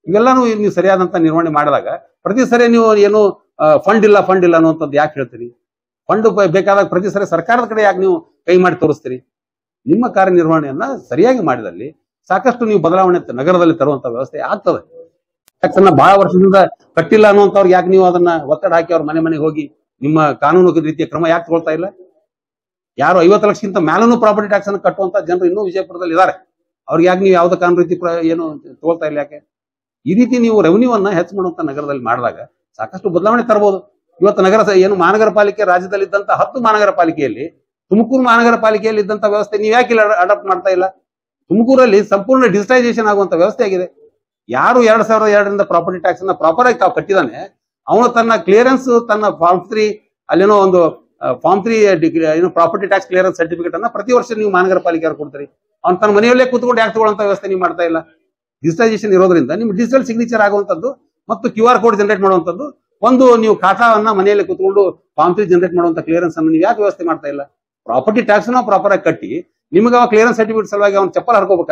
ಇವೆಲ್ಲಾನು ನೀವು ಸರಿಯಾದಂತ ನಿರ್ವಹಣೆ ಮಾಡಿದಾಗ ಪ್ರತಿ ಸರಿ ನೀವು ಏನು ಫಂಡ್ ಇಲ್ಲ ಫಂಡ್ ಇಲ್ಲ ಅನ್ನುವಂಥದ್ದು ಯಾಕೆ ಹೇಳ್ತೀರಿ ಫಂಡ್ ಬೇಕಾದಾಗ ಪ್ರತಿ ಸರಿ ಸರ್ಕಾರದ ಕಡೆ ಯಾಕೆ ನೀವು ಕೈ ಮಾಡಿ ತೋರಿಸ್ತೀರಿ ನಿಮ್ಮ ಕಾರ್ಯನಿರ್ವಹಣೆಯನ್ನ ಸರಿಯಾಗಿ ಮಾಡಿದಲ್ಲಿ ಸಾಕಷ್ಟು ನೀವು ಬದಲಾವಣೆ ತ- ನಗರದಲ್ಲಿ ತರುವಂತ ವ್ಯವಸ್ಥೆ ಆಗ್ತದೆ ಟ್ಯಾಕ್ಸನ್ನ ಬಹಳ ವರ್ಷದಿಂದ ಕಟ್ಟಿಲ್ಲ ಅನ್ನುವಂಥವ್ರಿಗೆ ಯಾಕೆ ನೀವು ಅದನ್ನ ಒತ್ತಡ ಹಾಕಿ ಅವ್ರ ಮನೆ ಮನೆಗೆ ಹೋಗಿ ನಿಮ್ಮ ಕಾನೂನು ರೀತಿಯ ಕ್ರಮ ಯಾಕೆ ತಗೊಳ್ತಾ ಇಲ್ಲ ಯಾರು ಐವತ್ತು ಲಕ್ಷಕ್ಕಿಂತ ಮೇಲೂ ಪ್ರಾಪರ್ಟಿ ಟ್ಯಾಕ್ಸ್ ಅನ್ನು ಕಟ್ಟುವಂತ ಜನರು ಇನ್ನೂ ವಿಜಯಪುರದಲ್ಲಿ ಇದ್ದಾರೆ ಅವ್ರಿಗೆ ಯಾಕೆ ನೀವು ಯಾವ್ದು ಕಾನೂನು ರೀತಿ ಪ್ರ- ಏನು ತಗೊಳ್ತಾ ಇಲ್ಲ ಯಾಕೆ ಈ ರೀತಿ ನೀವು ರೆವೆನ್ಯೂ ಅನ್ನ ಹೆಚ್ಚು ಮಾಡುವಂತ ನಗರದಲ್ಲಿ ಮಾಡಿದಾಗ ಸಾಕಷ್ಟು ಬದಲಾವಣೆ ತರಬಹುದು ಇವತ್ತು ನಗರ ಸ- ಏನು ಮಹಾನಗರ ಪಾಲಿಕೆ ರಾಜ್ಯದಲ್ಲಿ ಇದ್ದಂತ ಹತ್ತು ಮಹಾನಗರ ಪಾಲಿಕೆಯಲ್ಲಿ ತುಮಕೂರು ಮಹಾನಗರ ಪಾಲಿಕೆಯಲ್ಲಿ ಇದ್ದಂತ ವ್ಯವಸ್ಥೆ ನೀವು ಯಾಕೆ ಇಲ್ಲ ಅಡಾಪ್ಟ್ ಮಾಡ್ತಾ ಇಲ್ಲ ತುಮಕೂರಲ್ಲಿ ಸಂಪೂರ್ಣ ಡಿಜಿಟೈಸೇಷನ್ ಆಗುವಂತ ವ್ಯವಸ್ಥೆ ಆಗಿದೆ ಯಾರು ಎರಡ್ ಸಾವಿರದ ಎರಡರಿಂದ ಪ್ರಾಪರ್ಟಿ ಟ್ಯಾಕ್ಸ್ ಅನ್ನ ಪ್ರಾಪರ್ ಆಗಿ ತಾವು ಕಟ್ಟಿದಾನೆ ಅವನು ತನ್ನ ಕ್ಲಿಯರೆನ್ಸ್ ತನ್ನ ಫಾರ್ಮ್ ತ್ರೀ ಅಲ್ಲೇನೋ ಒಂದು ಫಾರ್ಮ್ ತ್ರೀ ಏನು ಪ್ರಾಪರ್ಟಿ ಟ್ಯಾಕ್ಸ್ ಕ್ಲಿಯರೆನ್ಸ್ ಸರ್ಟಿಫಿಕೇಟ್ ಅನ್ನ ಪ್ರತಿ ವರ್ಷ ನೀವು ಮಹಾನಗರ ಪಾಲಿಕೆ ಕೊಡ್ತೀರಿ ಅವ್ನು ತನ್ನ ಮನೆಯಲ್ಲೇ ಕೂತ್ಕೊಂಡು ಯಾಕೆ ತಗೊಳ್ಳೋಂತ ವ್ಯವಸ್ಥೆ ನೀವು ಮಾಡ್ತಾ ಇಲ್ಲ ಡಿಜಿಟೈಸೇಷನ್ ಇರೋದ್ರಿಂದ ನಿಮ್ಗೆ ಡಿಜಿಟಲ್ ಸಿಗ್ನೇಚರ್ ಆಗುವಂತದ್ದು ಮತ್ತು ಕ್ಯೂ ಆರ್ ಕೋಡ್ ಜನರೇಟ್ ಮಾಡುವಂತದ್ದು ಒಂದು ನೀವು ಖಾತಾವನ್ನ ಮನೆಯಲ್ಲಿ ಕೂತ್ಕೊಂಡು ಫಾರ್ಮ್ ತ್ರೀ ಜನರೇಟ್ ಮಾಡುವಂತ ಕ್ಲಿಯರೆನ್ಸ್ ಅನ್ನು ನೀವು ಯಾಕೆ ವ್ಯವಸ್ಥೆ ಮಾಡ್ತಾ ಇಲ್ಲ ಪ್ರಾಪರ್ಟಿ ಟ್ಯಾಕ್ಸ್ ನ ಪ್ರಾಪರ್ ಆಗಿ ಕಟ್ಟಿ ನಿಮಗೆ ಅವ ಕ್ಲಿಯರೆನ್ಸ್ ಸರ್ಟಿಫಿಕೇಟ್ ಸಲುವಾಗಿ ಅವ್ನು ಚಪ್ಪಲ್ ಹರ್ಕೋಬೇಕಾ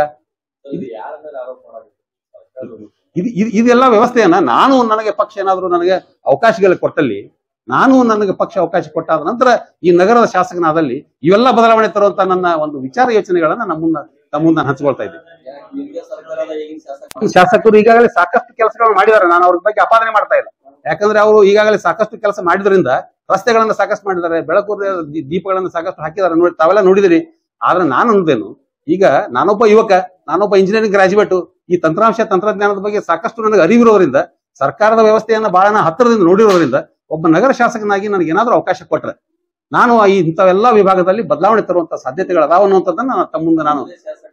ಇದು ಇದು- ಇದೆಲ್ಲ ವ್ಯವಸ್ಥೆಯನ್ನ ನಾನು ನನಗೆ ಪಕ್ಷ ಏನಾದರೂ ನನಗೆ ಅವಕಾಶಗಳು ಕೊಟ್ಟಲ್ಲಿ ನಾನು ನನಗೆ ಪಕ್ಷ ಅವಕಾಶ ಕೊಟ್ಟಾದ ನಂತರ ಈ ನಗರದ ಶಾಸಕನಾದಲ್ಲಿ ಇವೆಲ್ಲ ಬದಲಾವಣೆ ತರುವಂತ ನನ್ನ ಒಂದು ವಿಚಾರ ಯೋಚನೆಗಳನ್ನ ನಮ್ಮ ಮುಂದೆ ತಮ್ಮ ಮುಂದೆ ನಾನು ಹಂಚ್ಕೊಳ್ತಾ ಇದ್ದೀನಿ ಶಾಸಕರು ಈಗಾಗಲೇ ಸಾಕಷ್ಟು ಕೆಲಸಗಳನ್ನು ಮಾಡಿದ್ದಾರೆ ನಾನು ಅವ್ರ ಬಗ್ಗೆ ಅಪಾದನೆ ಮಾಡ್ತಾ ಇಲ್ಲ ಯಾಕಂದ್ರೆ ಅವರು ಈಗಾಗಲೇ ಸಾಕಷ್ಟು ಕೆಲಸ ಮಾಡಿದ್ರಿಂದ ರಸ್ತೆಗಳನ್ನ ಸಾಕಷ್ಟು ಮಾಡಿದ್ದಾರೆ ಬೆಳಕು ದೀ- ದೀಪಗಳನ್ನ ಸಾಕಷ್ಟು ಹಾಕಿದ್ದಾರೆ ನೋಡಿ ತಾವೆಲ್ಲ ನೋಡಿದಿರಿ ಆದ್ರೆ ನಾನು ಅಂದೇನು ಈಗ ನಾನೊಬ್ಬ ಯುವಕ ನಾನೊಬ್ಬ ಇಂಜಿನಿಯರಿಂಗ್ ಗ್ರಾಜುಯೇಟ್ ಈ ತಂತ್ರಾಂಶ ತಂತ್ರಜ್ಞಾನದ ಬಗ್ಗೆ ಸಾಕಷ್ಟು ನನಗೆ ಅರಿವಿರೋದ್ರಿಂದ ಸರ್ಕಾರದ ವ್ಯವಸ್ಥೆಯನ್ನ ಬಹಳ ನಾ ಹತ್ತಿರದಿಂದ ನೋಡಿರೋದ್ರಿಂದ ಒಬ್ಬ ನಗರ ಶಾಸಕನಾಗಿ ನನಗೆ ಏನಾದ್ರೂ ಅವಕಾಶ ಕೊಟ್ರೆ ನಾನು ಈ ಇಂಥವೆಲ್ಲ ವಿಭಾಗದಲ್ಲಿ ಬದಲಾವಣೆ ತರುವಂತ ಸಾಧ್ಯತೆಗಳು ಅದಾವ ಅನ್ನುವಂಥದ್ದನ್ನ ನಾನು ತಮ್ಮ ಮುಂದೆ ನಾನು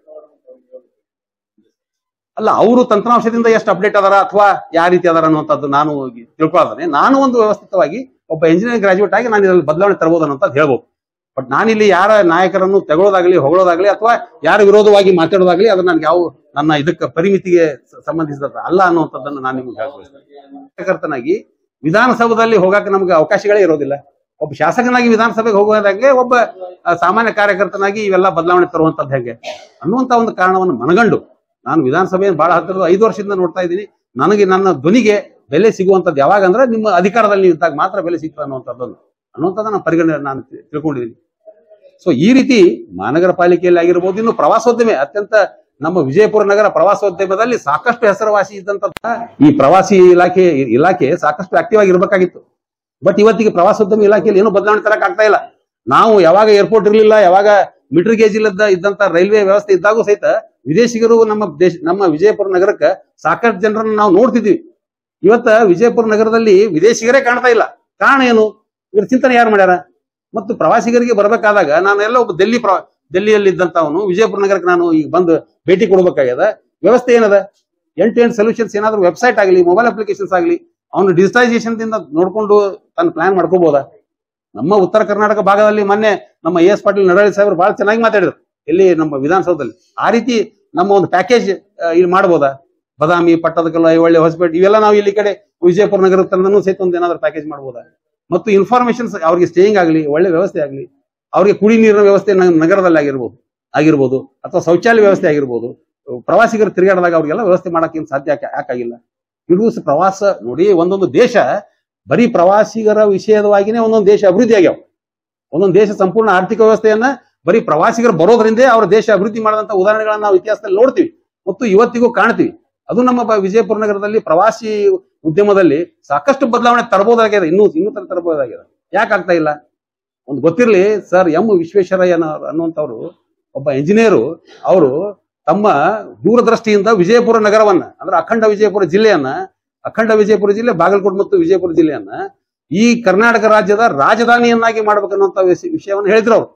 ಅಲ್ಲ ಅವರು ತಂತ್ರಾಂಶದಿಂದ ಎಷ್ಟು ಅಪ್ಡೇಟ್ ಅದಾರ ಅಥವಾ ಯಾವ ರೀತಿ ಅದಾರ ಅನ್ನುವಂಥದ್ದು ನಾನು ತಿಳ್ಕೊಳ್ಳೋದಾನೆ ನಾನು ಒಂದು ವ್ಯವಸ್ಥಿತವಾಗಿ ಒಬ್ಬ ಇಂಜಿನಿಯರಿಂಗ್ ಗ್ರಾಜುಯೇಟ್ ಆಗಿ ನಾನು ಇದರಲ್ಲಿ ಬದಲಾವಣೆ ತರಬಹುದು ಅನ್ನೋಂಥದ್ದು ಹೇಳ್ಬೋದು ಬಟ್ ನಾನಿಲ್ಲಿ ಯಾರ ನಾಯಕರನ್ನು ತೆಗೊಳ್ಳೋದಾಗ್ಲಿ ಹೊಗಳೋದಾಗ್ಲಿ ಅಥವಾ ಯಾರ ವಿರೋಧವಾಗಿ ಮಾತಾಡೋದಾಗ್ಲಿ ಅದು ನನಗೆ ಯಾವ ನನ್ನ ಇದಕ್ಕೆ ಪರಿಮಿತಿಗೆ ಸ- ಸಂಬಂಧಿಸಿದ ಅಲ್ಲ ಅನ್ನುವಂಥದ್ದನ್ನು ನಾನು ನಿಮ್ಗೆ ಹೇಳ್ಕೊಳ್ತೇನೆ ಕಾರ್ಯಕರ್ತನಾಗಿ ವಿಧಾನಸೌಧದಲ್ಲಿ ಹೋಗಕ್ಕೆ ನಮ್ಗೆ ಅವಕಾಶಗಳೇ ಇರೋದಿಲ್ಲ ಒಬ್ಬ ಶಾಸಕನಾಗಿ ವಿಧಾನಸಭೆಗೆ ಹೋಗೋದಾಗೆ ಒಬ್ಬ ಆ, ಸಾಮಾನ್ಯ ಕಾರ್ಯಕರ್ತನಾಗಿ ಇವೆಲ್ಲ ಬದಲಾವಣೆ ತರುವಂತದ್ದು ಹೇಗೆ ಅನ್ನುವಂತ ಒಂದು ಕಾರಣವನ್ನು ಮನಗಂಡು ನಾನು ವಿಧಾನಸಭೆಯನ್ನು ಬಹಳ ಹತ್ತಿರದ ಐದು ವರ್ಷದಿಂದ ನೋಡ್ತಾ ಇದ್ದೀನಿ ನನಗೆ ನನ್ನ ಧ್ವನಿಗೆ ಬೆಲೆ ಸಿಗುವಂತದ್ದು ಯಾವಾಗ ಅಂದ್ರೆ ನಿಮ್ಮ ಅಧಿಕಾರದಲ್ಲಿ ನೀವು ಇದ್ದಾಗ ಮಾತ್ರ ಬೆಲೆ ಸಿಗ್ತದೆ ಅನ್ನುವಂಥದ್ದನ್ನು ಅನ್ನುವಂಥದ್ದು ನಾನು ಪರಿಗಣನೆ ನಾನು ತಿ- ತಿಳ್ಕೊಂಡಿದ್ದೀನಿ ಸೊ ಈ ರೀತಿ ಮಹಾನಗರ ಪಾಲಿಕೆಯಲ್ಲಿ ಆಗಿರ್ಬೋದು ಇನ್ನು ಪ್ರವಾಸೋದ್ಯಮ ಅತ್ಯಂತ ನಮ್ಮ ವಿಜಯಪುರ ನಗರ ಪ್ರವಾಸೋದ್ಯಮದಲ್ಲಿ ಸಾಕಷ್ಟು ಹೆಸರುವಾಸಿ ಇದ್ದಂತ ಈ ಪ್ರವಾಸಿ ಇಲಾಖೆ ಇಲಾಖೆ ಸಾಕಷ್ಟು ಆಕ್ಟಿವ್ ಆಗಿ ಇರಬೇಕಾಗಿತ್ತು ಬಟ್ ಇವತ್ತಿಗೆ ಪ್ರವಾಸೋದ್ಯಮ ಇಲಾಖೆಯಲ್ಲಿ ಏನು ಬದಲಾವಣೆ ತರಕ್ ಆಗ್ತಾ ಇಲ್ಲ ನಾವು ಯಾವಾಗ ಏರ್ಪೋರ್ಟ್ ಇರಲಿಲ್ಲ ಯಾವಾಗ ಮೀಟರ್ ಗೇಜ್ ಇಲ್ಲದ ಇದ್ದಂತ ರೈಲ್ವೆ ವ್ಯವಸ್ಥೆ ಇದ್ದಾಗೂ ಸಹಿತ ವಿದೇಶಿಗರು ನಮ್ಮ ದೇಶ ನಮ್ಮ ವಿಜಯಪುರ ನಗರಕ್ಕೆ ಸಾಕಷ್ಟು ಜನರನ್ನ ನಾವು ನೋಡ್ತಿದ್ವಿ ಇವತ್ತ ವಿಜಯಪುರ ನಗರದಲ್ಲಿ ವಿದೇಶಿಗರೇ ಕಾಣ್ತಾ ಇಲ್ಲ ಕಾರಣ ಏನು ಇವ್ರ ಚಿಂತನೆ ಯಾರು ಮಾಡ್ಯಾರ ಮತ್ತು ಪ್ರವಾಸಿಗರಿಗೆ ಬರಬೇಕಾದಾಗ ನಾನು ಎಲ್ಲ ಒಬ್ಬ ಡೆಲ್ಲಿ ಪ್ರ ಡೆಲ್ಲಿಯಲ್ಲಿ ಇದ್ದಂತವನು ವಿಜಯಪುರ ನಗರಕ್ಕೆ ನಾನು ಈಗ ಬಂದು ಭೇಟಿ ಕೊಡ್ಬೇಕಾಗ್ಯದ ವ್ಯವಸ್ಥೆ ಏನದ ಎಂಟು ಎಂಟು ಸೊಲ್ಯೂಷನ್ಸ್ ಏನಾದ್ರು ವೆಬ್ಸೈಟ್ ಆಗಲಿ ಮೊಬೈಲ್ ಅಪ್ಲಿಕೇಶನ್ಸ್ ಆಗಲಿ ಅವನು ಡಿಜಿಟೈಸೇಷನ್ ದಿಂದ ನೋಡ್ಕೊಂಡು ತನ್ನ ಪ್ಲಾನ್ ಮಾಡ್ಕೋಬಹುದಾ ನಮ್ಮ ಉತ್ತರ ಕರ್ನಾಟಕ ಭಾಗದಲ್ಲಿ ಮೊನ್ನೆ ನಮ್ಮ ಎ ಎಸ್ ಪಾಟೀಲ್ ನಡಳಿ ಸಾಹೇಬರು ಬಹಳ ಚೆನ್ನಾಗಿ ಮಾತಾಡಿದ್ರು ಇಲ್ಲಿ ನಮ್ಮ ವಿಧಾನಸೌಧದಲ್ಲಿ ಆ ರೀತಿ ನಮ್ಮ ಒಂದು ಪ್ಯಾಕೇಜ್ ಇಲ್ಲಿ ಮಾಡ್ಬೋದಾ ಬದಾಮಿ ಪಟ್ಟದಕಲ್ಲು ಐವಳ್ಳಿ ಹೊಸಪೇಟೆ ಇವೆಲ್ಲ ನಾವು ಇಲ್ಲಿ ಕಡೆ ವಿಜಯಪುರ ನಗರದ ತಂದನೂ ಸಹಿತ ಒಂದು ಏನಾದ್ರು ಪ್ಯಾಕೇಜ್ ಮಾಡ್ಬೋದಾ ಮತ್ತು ಇನ್ಫಾರ್ಮೇಶನ್ಸ್ ಅವ್ರಿಗೆ ಸ್ಟೇಯಿಂಗ್ ಆಗಲಿ ಒಳ್ಳೆ ವ್ಯವಸ್ಥೆ ಆಗಲಿ ಅವ್ರಿಗೆ ಕುಡಿ ನೀರಿನ ವ್ಯವಸ್ಥೆ ನ- ನಗರದಲ್ಲಿ ಆಗಿರ್ಬೋದು ಆಗಿರ್ಬೋದು ಅಥವಾ ಶೌಚಾಲಯ ವ್ಯವಸ್ಥೆ ಆಗಿರ್ಬೋದು ಪ್ರವಾಸಿಗರು ತಿರುಗಾಡಿದಾಗ ಅವ್ರಿಗೆಲ್ಲ ವ್ಯವಸ್ಥೆ ಮಾಡಕ್ಕೆ ಏನ್ ಸಾಧ್ಯ ಯಾಕೆ ಯಾಕಾಗಿಲ್ಲ ಇಡೂ ಸ- ಪ್ರವಾಸ ನೋಡಿ ಒಂದೊಂದು ದೇಶ ಬರೀ ಪ್ರವಾಸಿಗರ ವಿಷಯವಾಗಿನೇ ಒಂದೊಂದು ದೇಶ ಅಭಿವೃದ್ಧಿ ಆಗ್ಯಾವ ಒಂದೊಂದು ದೇಶ ಸಂಪೂರ್ಣ ಆರ್ಥಿಕ ವ್ಯವಸ್ಥೆಯನ್ನ ಬರೀ ಪ್ರವಾಸಿಗರು ಬರೋದ್ರಿಂದ ಅವರ ದೇಶ ಅಭಿವೃದ್ಧಿ ಮಾಡಿದಂತ ಉದಾಹರಣೆಗಳನ್ನ ನಾವು ಇತಿಹಾಸದಲ್ಲಿ ನೋಡ್ತೀವಿ ಮತ್ತು ಇವತ್ತಿಗೂ ಕಾಣ್ತೀವಿ ಅದು ನಮ್ಮ ಬ- ವಿಜಯಪುರ ನಗರದಲ್ಲಿ ಪ್ರವಾಸಿ ಉದ್ಯಮದಲ್ಲಿ ಸಾಕಷ್ಟು ಬದಲಾವಣೆ ತರಬಹುದಾಗಿದೆ ಇನ್ನೂ ಇನ್ನೂ ತರ ತರಬಹುದಾಗಿದೆ ಯಾಕೆ ಆಗ್ತಾ ಇಲ್ಲ ಒಂದು ಗೊತ್ತಿರಲಿ ಸರ್ ಎಂ ವಿಶ್ವೇಶ್ವರಯ್ಯ ಅನ್ನುವಂಥವ್ರು ಒಬ್ಬ ಇಂಜಿನಿಯರು ಅವರು ತಮ್ಮ ದೂರದೃಷ್ಟಿಯಿಂದ ವಿಜಯಪುರ ನಗರವನ್ನ ಅಂದ್ರೆ ಅಖಂಡ ವಿಜಯಪುರ ಜಿಲ್ಲೆಯನ್ನ ಅಖಂಡ ವಿಜಯಪುರ ಜಿಲ್ಲೆ ಬಾಗಲಕೋಟೆ ಮತ್ತು ವಿಜಯಪುರ ಜಿಲ್ಲೆಯನ್ನ ಈ ಕರ್ನಾಟಕ ರಾಜ್ಯದ ರಾಜಧಾನಿಯನ್ನಾಗಿ ಮಾಡ್ಬೇಕನ್ನುವಂತ ವಿಷ- ವಿಷಯವನ್ನು ಹೇಳಿದ್ರು ಅವರು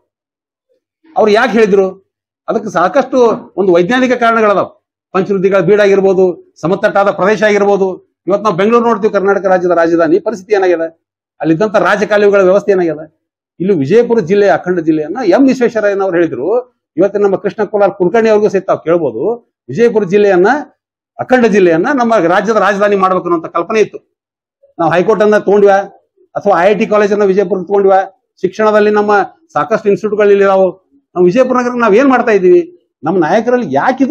ಅವ್ರು ಯಾಕೆ ಹೇಳಿದ್ರು ಅದಕ್ಕೆ ಸಾಕಷ್ಟು ಒಂದು ವೈಜ್ಞಾನಿಕ ಕಾರಣಗಳದಾವ ಪಂಚವೃದ್ಧಿಗಳ ಬೀಡಾಗಿರ್ಬೋದು ಸಮತಟ್ಟಾದ ಪ್ರದೇಶ ಆಗಿರ್ಬೋದು ಇವತ್ತು ನಾವು ಬೆಂಗಳೂರು ನೋಡ್ತೀವಿ ಕರ್ನಾಟಕ ರಾಜ್ಯದ ರಾಜಧಾನಿ ಪರಿಸ್ಥಿತಿ ಏನಾಗಿದೆ ಅಲ್ಲಿದ್ದಂತ ರಾಜಕಾಲುವೆಗಳ ವ್ಯವಸ್ಥೆ ಏನಾಗಿದೆ ಇಲ್ಲಿ ವಿಜಯಪುರ ಜಿಲ್ಲೆ ಅಖಂಡ ಜಿಲ್ಲೆಯನ್ನ ಎಂ ವಿಶ್ವೇಶ್ವರಯ್ಯನವರು ಹೇಳಿದ್ರು ಇವತ್ತು ನಮ್ಮ ಕೃಷ್ಣ ಕೋಲಾರ್ ಕುಲಕರ್ಣಿ ಅವ್ರಿಗೂ ಸಹಿತ ತಾವು ಕೇಳ್ಬೋದು ವಿಜಯಪುರ ಜಿಲ್ಲೆಯನ್ನ ಅಖಂಡ ಜಿಲ್ಲೆಯನ್ನ ನಮ್ಮ ರಾಜ್ಯದ ರಾಜಧಾನಿ ಮಾಡ್ಬೇಕು ಅನ್ನೋ ಕಲ್ಪನೆ ಇತ್ತು ನಾವು ಹೈಕೋರ್ಟ್ ಅನ್ನ ತಗೊಂಡ್ವ ಅಥವಾ ಐ ಐ ಟಿ ಕಾಲೇಜನ್ನ ವಿಜಯಪುರ ತಗೊಂಡ್ವ ಶಿಕ್ಷಣದಲ್ಲಿ ನಮ್ಮ ಸಾಕಷ್ಟು ಇನ್ಸ್ಟಿಟ್ಯೂಟ್ಗಳು ಇಲ್ಲಿ ಇದಾವು ನಾವು ವಿಜಯಪುರ ನಗರಕ್ಕೆ ನಾವ್ ಏನ್ ಮಾಡ್ತಾ ಇದೀವಿ ನಮ್ಮ ನಾಯಕರಲ್ಲಿ ಯಾಕಿದು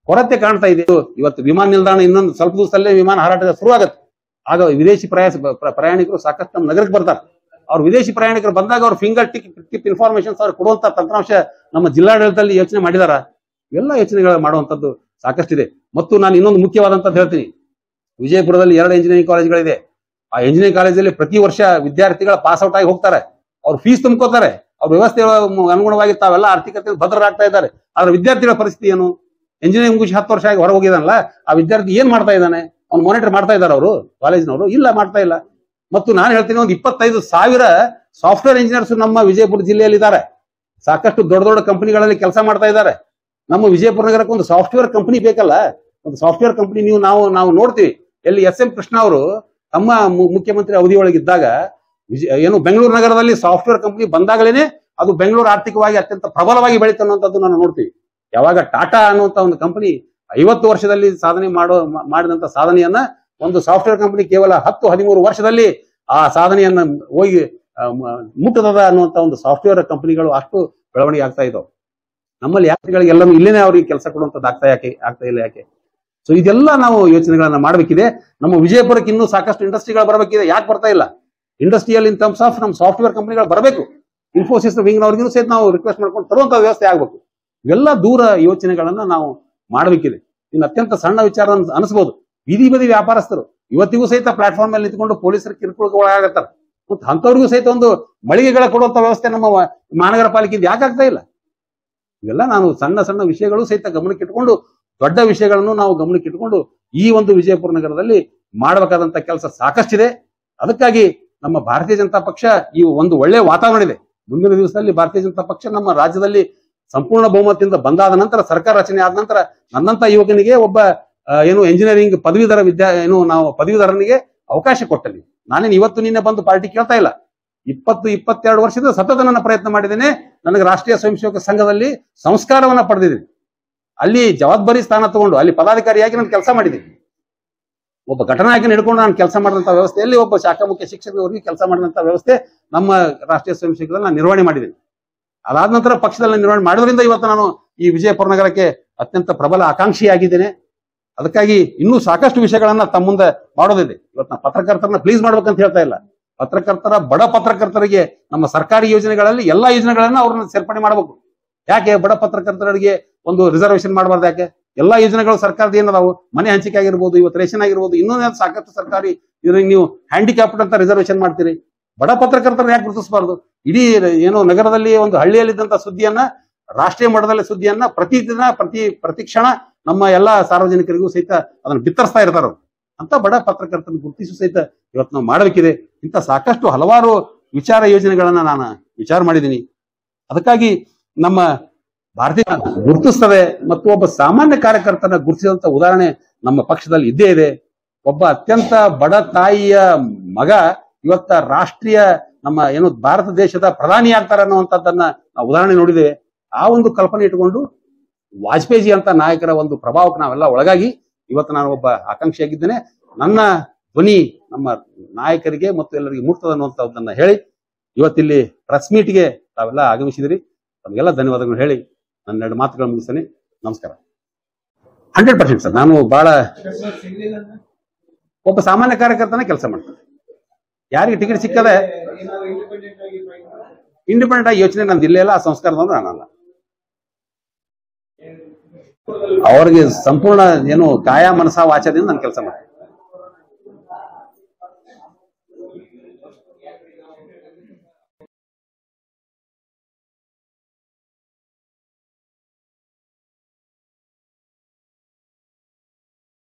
ಕೊರತೆ ಕಾಣ್ತಾ ಇದೆ ಇವತ್ತು ವಿಮಾನ ನಿಲ್ದಾಣ ಇನ್ನೊಂದು ಸ್ವಲ್ಪ ದಿವಸದಲ್ಲೇ ವಿಮಾನ ಹಾರಾಟ ಶುರು ಆಗತ್ತೆ ಆಗ ವಿದೇಶಿ ಪ್ರಯಾಸ ಪ್ರ- ಪ್ರಯಾಣಿಕರು ಸಾಕಷ್ಟು ನಮ್ಮ ನಗರಕ್ಕೆ ಬರ್ತಾರೆ ಅವ್ರು ವಿದೇಶಿ ಪ್ರಯಾಣಿಕರು ಬಂದಾಗ ಅವ್ರ ಫಿಂಗರ್ ಟಿಕ್ ಟಿಪ್ ಇನ್ಫಾರ್ಮೇಶನ್ಸ್ ಅವ್ರು ಕೊಡುವಂತ ತಂತ್ರಾಂಶ ನಮ್ಮ ಜಿಲ್ಲಾಡಳಿತದಲ್ಲಿ ಯೋಚನೆ ಮಾಡಿದಾರ ಎಲ್ಲ ಯೋಚನೆಗಳು ಮಾಡುವಂತದ್ದು ಸಾಕಷ್ಟಿದೆ ಮತ್ತು ನಾನು ಇನ್ನೊಂದು ಮುಖ್ಯವಾದಂತದ್ದು ಹೇಳ್ತೀನಿ ವಿಜಯಪುರದಲ್ಲಿ ಎರಡು ಇಂಜಿನಿಯರಿಂಗ್ ಕಾಲೇಜ್ಗಳಿದೆ ಆ ಇಂಜಿನಿಯರಿಂಗ್ ಕಾಲೇಜಲ್ಲಿ ಪ್ರತಿ ವರ್ಷ ವಿದ್ಯಾರ್ಥಿಗಳ ಪಾಸ್ ಔಟ್ ಆಗಿ ಹೋಗ್ತಾರೆ ಅವ್ರು ಫೀಸ್ ತುಂಬ್ಕೋತಾರೆ ಅವ್ರ ವ್ಯವಸ್ಥೆ ಅನುಗುಣವಾಗಿ ತಾವೆಲ್ಲ ಆರ್ಥಿಕತೆ ಭದ್ರರಾಗ್ತಾ ಇದ್ದಾರೆ ಆದ್ರೆ ವಿದ್ಯಾರ್ಥಿಗಳ ಪರಿಸ್ಥಿತಿ ಏನು ಇಂಜಿನಿಯರಿಂಗ್ ಮುಗಿಸಿ ಹತ್ತು ವರ್ಷ ಆಗಿ ಹೊರ ಹೋಗಿದಾನಲ್ಲ ಆ ವಿದ್ಯಾರ್ಥಿ ಏನ್ ಮಾಡ್ತಾ ಇದ್ದಾನೆ ಅವ್ನು ಮಾನಿಟರ್ ಮಾಡ್ತಾ ಇದ್ದಾರೆ ಅವರು ಕಾಲೇಜಿನವರು ಇಲ್ಲ ಮಾಡ್ತಾ ಇಲ್ಲ ಮತ್ತು ನಾನು ಹೇಳ್ತೀನಿ ಒಂದು ಇಪ್ಪತ್ತೈದು ಸಾವಿರ ಸಾಫ್ಟ್ವೇರ್ ಇಂಜಿನಿಯರ್ಸ್ ನಮ್ಮ ವಿಜಯಪುರ ಜಿಲ್ಲೆಯಲ್ಲಿ ಇದ್ದಾರೆ ಸಾಕಷ್ಟು ದೊಡ್ಡ ದೊಡ್ಡ ಕಂಪನಿಗಳಲ್ಲಿ ಕೆಲಸ ಮಾಡ್ತಾ ಇದ್ದಾರೆ ನಮ್ಮ ವಿಜಯಪುರ ನಗರಕ್ಕೆ ಒಂದು ಸಾಫ್ಟ್ವೇರ್ ಕಂಪನಿ ಬೇಕಲ್ಲ ಒಂದು ಸಾಫ್ಟ್ವೇರ್ ಕಂಪನಿ ನೀವು ನಾವು ನಾವು ನೋಡ್ತೀವಿ ಎಲ್ಲಿ ಎಸ್ ಎಂ ಕೃಷ್ಣ ಅವರು ತಮ್ಮ ಮು- ಮುಖ್ಯಮಂತ್ರಿ ಅವಧಿಯೊಳಗಿದ್ದಾಗ ವಿಜಯ ಏನು ಬೆಂಗಳೂರು ನಗರದಲ್ಲಿ ಸಾಫ್ಟ್ವೇರ್ ಕಂಪನಿ ಬಂದಾಗಲೇನೆ ಅದು ಬೆಂಗಳೂರು ಆರ್ಥಿಕವಾಗಿ ಅತ್ಯಂತ ಪ್ರಬಲವಾಗಿ ಬೆಳೀತು ಅನ್ನುವಂಥದ್ದು ನಾನು ನೋಡ್ತೀವಿ ಯಾವಾಗ ಟಾಟಾ ಅನ್ನುವಂತ ಒಂದು ಕಂಪನಿ ಐವತ್ತು ವರ್ಷದಲ್ಲಿ ಸಾಧನೆ ಮಾಡೋ ಮಾ- ಮಾಡಿದಂತ ಸಾಧನೆಯನ್ನ ಒಂದು ಸಾಫ್ಟ್ವೇರ್ ಕಂಪನಿ ಕೇವಲ ಹತ್ತು ಹದಿಮೂರು ವರ್ಷದಲ್ಲಿ ಆ ಸಾಧನೆಯನ್ನ ಹೋಗಿ ಆ, ಮ- ಮುಟ್ಟದ ಅನ್ನುವಂತ ಒಂದು ಸಾಫ್ಟ್ವೇರ್ ಕಂಪನಿಗಳು ಅಷ್ಟು ಬೆಳವಣಿಗೆ ಆಗ್ತಾ ಇದಾವೆ ನಮ್ಮಲ್ಲಿ ಯಾತ್ರಿಗಳಿಗೆಲ್ಲನೂ ಇಲ್ಲೇನೆ ಅವ್ರಿಗೆ ಕೆಲಸ ಕೊಡುವಂತದ್ದು ಆಗ್ತಾ ಯಾಕೆ ಆಗ್ತಾ ಇಲ್ಲ ಯಾಕೆ ಸೊ ಇದೆಲ್ಲ ನಾವು ಯೋಚನೆಗಳನ್ನ ಮಾಡಬೇಕಿದೆ ನಮ್ಮ ವಿಜಯಪುರಕ್ಕೆ ಇನ್ನೂ ಸಾಕಷ್ಟು ಇಂಡಸ್ಟ್ರಿಗಳು ಬರಬೇಕಿದೆ ಯಾಕೆ ಬರ್ತಾ ಇಲ್ಲ ಇಂಡಸ್ಟ್ರಿಯಲ್ ಇನ್ ಟರ್ಮ್ಸ್ ಆಫ್ ನಮ್ಮ ಸಾಫ್ಟ್ವೇರ್ ಕಂಪನಿಗಳು ಬರಬೇಕು ಇನ್ಫೋಸಿಸ್ ವಿಂಗ್ನವ್ರಿಗೂ ಸಹಿತ ನಾವು ರಿಕ್ವೆಸ್ಟ್ ಮಾಡ್ಕೊಂಡು ತರುವಂತ ವ್ಯವಸ್ಥೆ ಆಗ್ಬೇಕು ಇವೆಲ್ಲ ದೂರ ಯೋಚನೆಗಳನ್ನ ನಾವು ಮಾಡಬೇಕಿದೆ ಇನ್ನು ಅತ್ಯಂತ ಸಣ್ಣ ವಿಚಾರ ಅನ್ಸ್- ಅನಿಸ್ಬೋದು ಬೀದಿ ಬದಿ ವ್ಯಾಪಾರಸ್ಥರು ಇವತ್ತಿಗೂ ಸಹಿತ ಪ್ಲಾಟ್ಫಾರ್ಮ್ ಮೇಲೆ ನಿಂತ್ಕೊಂಡು ಪೊಲೀಸರ ಕಿರುಕುಳಕ್ಕೆ ಒಳಗಾಗತ್ತಾರೆ ಮತ್ತು ಅಂಥವ್ರಿಗೂ ಸಹಿತ ಒಂದು ಮಳಿಗೆಗಳ ಕೊಡುವಂತ ವ್ಯವಸ್ಥೆ ನಮ್ಮ ವ- ಮಹಾನಗರ ಪಾಲಿಕೆಯಿಂದ ಯಾಕೆ ಆಗ್ತಾ ಇಲ್ಲ ಇವೆಲ್ಲ ನಾನು ಸಣ್ಣ ಸಣ್ಣ ವಿಷಯಗಳು ಸಹಿತ ಗಮನಕ್ಕೆ ಇಟ್ಕೊಂಡು ದೊಡ್ಡ ವಿಷಯಗಳನ್ನು ನಾವು ಗಮನಕ್ಕೆ ಇಟ್ಕೊಂಡು ಈ ಒಂದು ವಿಜಯಪುರ ನಗರದಲ್ಲಿ ಮಾಡಬೇಕಾದಂತ ಕೆಲಸ ಸಾಕಷ್ಟಿದೆ ಅದಕ್ಕಾಗಿ ನಮ್ಮ ಭಾರತೀಯ ಜನತಾ ಪಕ್ಷ ಈ ಒಂದು ಒಳ್ಳೆಯ ವಾತಾವರಣ ಇದೆ ಮುಂದಿನ ದಿವಸದಲ್ಲಿ ಭಾರತೀಯ ಜನತಾ ಪಕ್ಷ ನಮ್ಮ ರಾಜ್ಯದಲ್ಲಿ ಸಂಪೂರ್ಣ ಬಹುಮತದಿಂದ ಬಂದಾದ ನಂತರ ಸರ್ಕಾರ ರಚನೆ ಆದ ನಂತರ ನನ್ನಂತ ಯುವಕನಿಗೆ ಒಬ್ಬ ಆ, ಏನು ಎಂಜಿನಿಯರಿಂಗ್ ಪದವೀಧರ ವಿದ್ಯಾ ಏನು ನಾವು ಪದವೀಧರನಿಗೆ ಅವಕಾಶ ಕೊಟ್ಟಲ್ಲಿ ನಾನೇನು ಇವತ್ತು ನಿನ್ನೆ ಬಂದು ಪಾರ್ಟಿ ಕೇಳ್ತಾ ಇಲ್ಲ ಇಪ್ಪತ್ತು ಇಪ್ಪತ್ತೆರಡು ವರ್ಷದ ಸತತ ನನ್ನ ಪ್ರಯತ್ನ ಮಾಡಿದ್ದೇನೆ ನನಗೆ ರಾಷ್ಟ್ರೀಯ ಸ್ವಯಂ ಸೇವಕ ಸಂಘದಲ್ಲಿ ಸಂಸ್ಕಾರವನ್ನ ಪಡೆದಿದ್ದೀನಿ ಅಲ್ಲಿ ಜವಾಬ್ದಾರಿ ಸ್ಥಾನ ತಗೊಂಡು ಅಲ್ಲಿ ಪದಾಧಿಕಾರಿಯಾಗಿ ನಾನು ಕೆಲಸ ಮಾಡಿದ್ದೀನಿ ಒಬ್ಬ ಘಟನಾಯಕನ ಹಿಡ್ಕೊಂಡು ನಾನು ಕೆಲಸ ಮಾಡಿದಂತ ವ್ಯವಸ್ಥೆಯಲ್ಲಿ ಒಬ್ಬ ಶಾಖಾ ಮುಖ್ಯ ಶಿಕ್ಷಕರಿಗೆ ಕೆಲಸ ಮಾಡಿದಂತ ವ್ಯವಸ್ಥೆ ನಮ್ಮ ರಾಷ್ಟ್ರೀಯ ಸ್ವಯಂ ಸೇವಕದಲ್ಲಿ ನಾನು ನಿರ್ವಹಣೆ ಮಾಡಿದ್ದೀನಿ ಅದಾದ ನಂತರ ಪಕ್ಷದಲ್ಲಿ ನಿರ್ವಹಣೆ ಮಾಡೋದ್ರಿಂದ ಇವತ್ತು ನಾನು ಈ ವಿಜಯಪುರ ನಗರಕ್ಕೆ ಅತ್ಯಂತ ಪ್ರಬಲ ಆಕಾಂಕ್ಷಿಯಾಗಿದ್ದೇನೆ ಅದಕ್ಕಾಗಿ ಇನ್ನೂ ಸಾಕಷ್ಟು ವಿಷಯಗಳನ್ನ ತಮ್ಮ ಮುಂದೆ ಮಾಡೋದಿದೆ ಇವತ್ತು ನಾ ಪತ್ರಕರ್ತರನ್ನ ಪ್ಲೀಸ್ ಮಾಡ್ಬೇಕಂತ ಹೇಳ್ತಾ ಇಲ್ಲ ಪತ್ರಕರ್ತರ ಬಡ ಪತ್ರಕರ್ತರಿಗೆ ನಮ್ಮ ಸರ್ಕಾರಿ ಯೋಜನೆಗಳಲ್ಲಿ ಎಲ್ಲಾ ಯೋಜನೆಗಳನ್ನ ಅವ್ರನ್ನ ಸೇರ್ಪಡೆ ಮಾಡಬೇಕು ಯಾಕೆ ಬಡ ಪತ್ರಕರ್ತರಿಗೆ ಒಂದು ರಿಸರ್ವೇಶನ್ ಮಾಡಬಾರ್ದು ಯಾಕೆ ಎಲ್ಲಾ ಯೋಜನೆಗಳು ಸರ್ಕಾರದ ಏನದಾವು ಮನೆ ಹಂಚಿಕೆ ಆಗಿರ್ಬೋದು ಇವತ್ತು ರೇಷನ್ ಆಗಿರ್ಬೋದು ಇನ್ನೊಂದು ಸಾಕಷ್ಟು ಸರ್ಕಾರಿ ಇದ್ರಿಗೆ ನೀವು ಹ್ಯಾಂಡಿಕ್ಯಾಪ್ಟ್ ಅಂತ ರಿಸರ್ವೇಶನ್ ಮಾಡ್ತೀರಿ ಬಡ ಪತ್ರಕರ್ತರನ್ನ ಯಾಕೆ ಗುರುತಿಸಬಾರ್ದು ಇಡೀ ಏನು ನಗರದಲ್ಲಿ ಒಂದು ಹಳ್ಳಿಯಲ್ಲಿದ್ದಂತ ಸುದ್ದಿಯನ್ನ ರಾಷ್ಟ್ರೀಯ ಮಟ್ಟದಲ್ಲಿ ಸುದ್ದಿಯನ್ನ ಪ್ರತಿದಿನ ಪ್ರತಿ ಪ್ರತಿ ಕ್ಷಣ ನಮ್ಮ ಎಲ್ಲಾ ಸಾರ್ವಜನಿಕರಿಗೂ ಸಹಿತ ಅದನ್ನು ಬಿತ್ತರಿಸ್ತಾ ಇರ್ತಾರ ಅವ್ರು. ಅಂತ ಬಡ ಪತ್ರಕರ್ತನ ಗುರುತಿಸು ಸಹಿತ ಇವತ್ತು ನಾವು ಮಾಡಬೇಕಿದೆ ಇಂಥ ಸಾಕಷ್ಟು ಹಲವಾರು ವಿಚಾರ ಯೋಜನೆಗಳನ್ನ ನಾನು ವಿಚಾರ ಮಾಡಿದ್ದೀನಿ ಅದಕ್ಕಾಗಿ ನಮ್ಮ ಭಾರತೀಯ ಗುರುತಿಸ್ತದೆ ಮತ್ತು ಒಬ್ಬ ಸಾಮಾನ್ಯ ಕಾರ್ಯಕರ್ತನ ಗುರುತಿಸಿದಂತ ಉದಾಹರಣೆ ನಮ್ಮ ಪಕ್ಷದಲ್ಲಿ ಇದ್ದೇ ಇದೆ ಒಬ್ಬ ಅತ್ಯಂತ ಬಡ ತಾಯಿಯ ಮಗ ಇವತ್ತ ರಾಷ್ಟ್ರೀಯ ನಮ್ಮ ಏನು ಭಾರತ ದೇಶದ ಪ್ರಧಾನಿ ಆಗ್ತಾರೆ ಅನ್ನುವಂಥದ್ದನ್ನ ನಾವು ಉದಾಹರಣೆ ನೋಡಿದ್ದೇವೆ ಆ ಒಂದು ಕಲ್ಪನೆ ಇಟ್ಕೊಂಡು ವಾಜಪೇಯಿ ಅಂತ ನಾಯಕರ ಒಂದು ಪ್ರಭಾವಕ್ಕೆ ನಾವೆಲ್ಲ ಒಳಗಾಗಿ ಇವತ್ತು ನಾನು ಒಬ್ಬ ಆಕಾಂಕ್ಷಿಯಾಗಿದ್ದೇನೆ ನನ್ನ ಧ್ವನಿ ನಮ್ಮ ನಾಯಕರಿಗೆ ಮತ್ತು ಎಲ್ಲರಿಗೆ ಮುಟ್ತದೆ ಅನ್ನುವಂಥದ್ದನ್ನ ಹೇಳಿ ಇವತ್ತಿಲ್ಲಿ ಪ್ರೆಸ್ ಮೀಟ್ಗೆ ತಾವೆಲ್ಲ ಆಗಮಿಸಿದಿರಿ ತಮಗೆಲ್ಲ ಧನ್ಯವಾದಗಳು ಹೇಳಿ ನನ್ನ ಎರಡು ಮಾತುಗಳು ಮುಗಿಸ್ತೇನೆ ನಮಸ್ಕಾರ ಹಂಡ್ರೆಡ್ ಪರ್ಸೆಂಟ್ ಸರ್ ನಾನು ಬಹಳ ಒಬ್ಬ ಸಾಮಾನ್ಯ ಕಾರ್ಯಕರ್ತನ ಕೆಲಸ ಮಾಡ್ತೇನೆ ಯಾರಿಗೆ ಟಿಕೆಟ್ ಸಿಕ್ಕದೆ ಇಂಡಿಪೆಂಡೆಂಟ್ ಆಗಿ ಯೋಚನೆ ನಂದು ಇಲ್ಲೇ ಇಲ್ಲ ಆ ಸಂಸ್ಕಾರದವನು ನಾನಲ್ಲ ಅವ್ರಿಗೆ ಸಂಪೂರ್ಣ ಏನು ಕಾಯ ಮನಸ ವಾಚದಿಂದ ನಾನು ಕೆಲಸ ಮಾಡ್ತೀನಿ